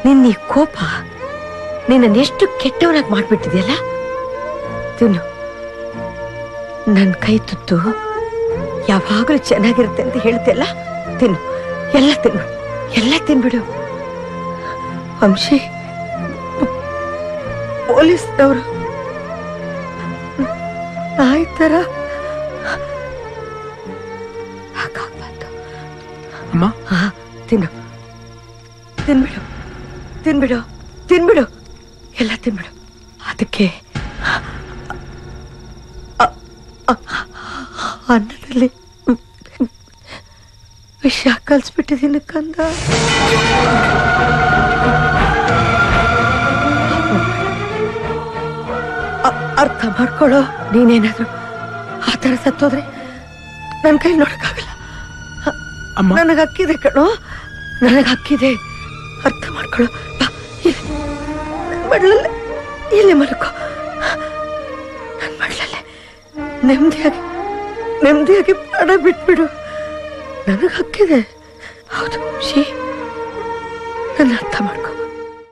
ನಿನ್ನ ಈ ಕೋಪ ನಿನ್ನ ಎಷ್ಟು ಕೆಟ್ಟವನಾಗಿ ಮಾಡ್ಬಿಟ್ಟಿದೆಯಲ್ಲ ತಿನ್ನು ನನ್ನ ಕೈ ತುತ್ತು ಯಾವಾಗಲೂ ಚೆನ್ನಾಗಿರುತ್ತೆ ಅಂತ ಹೇಳ್ತಿಯಲ್ಲ ತಿನ್ನು ಎಲ್ಲ ತಿನ್ಬಿಡು ಎಲ್ಲ ತಿನ್ಬಿಡು ವಂಶಿ ಪೊಲೀಸ್ನವರು ನಾಯಿ ತರ ಹಾಕಾಗ್ಬಾರ್ದು ಅಮ್ಮ ಹಾ ತಿನ್ನು ತಿನ್ಬಿಡು ತಿನ್ಬಿಡು ತಿನ್ಬಿಡು ಎಲ್ಲ ತಿನ್ಬಿಡು ಅದಕ್ಕೆ ಅ- ಅ- ಅನ್ನದಲ್ಲಿ ವಿಷ ಕಲ್ಸ್ಬಿಟ್ಟಿದ್ದೀನಿ ಕಂದ ಅ- ಅರ್ಥ ಮಾಡ್ಕೊಳ್ಳೋ ನೀನೇನಾದ್ರು ಆ ಥರ ಸತ್ತೋದ್ರೆ ನನ್ನ ಕೈ ನೋಡಕ್ಕಾಗಲ್ಲ ಅಮ್ಮ ನನಗೆ ಹಕ್ಕಿದೆ ಕಣೋ ನನಗೆ ಹಕ್ಕಿದೆ ಅರ್ಥ ಮಾಡ್ಕೊಳ್ಳೋ ಬಾ ಇಲ್ಲಿ ನನ್ ಮಡ್ಲಲ್ಲೇ ಇಲ್ಲಿ ಮಲ್ಕೋ ನನ್ನ ಮಡ್ಲಲ್ಲೇ ನೆಮ್ಮದಿಯಾಗಿ ನೆಮ್ಮದಿಯಾಗಿ ಪ್ರಾಣ ಬಿಟ್ಬಿಡು ನನಗೆ ಹಕ್ಕಿದೆ ಹೌದು ಶಿ ನನ್ನ ಅರ್ಥ ಮಾಡ್ಕೊ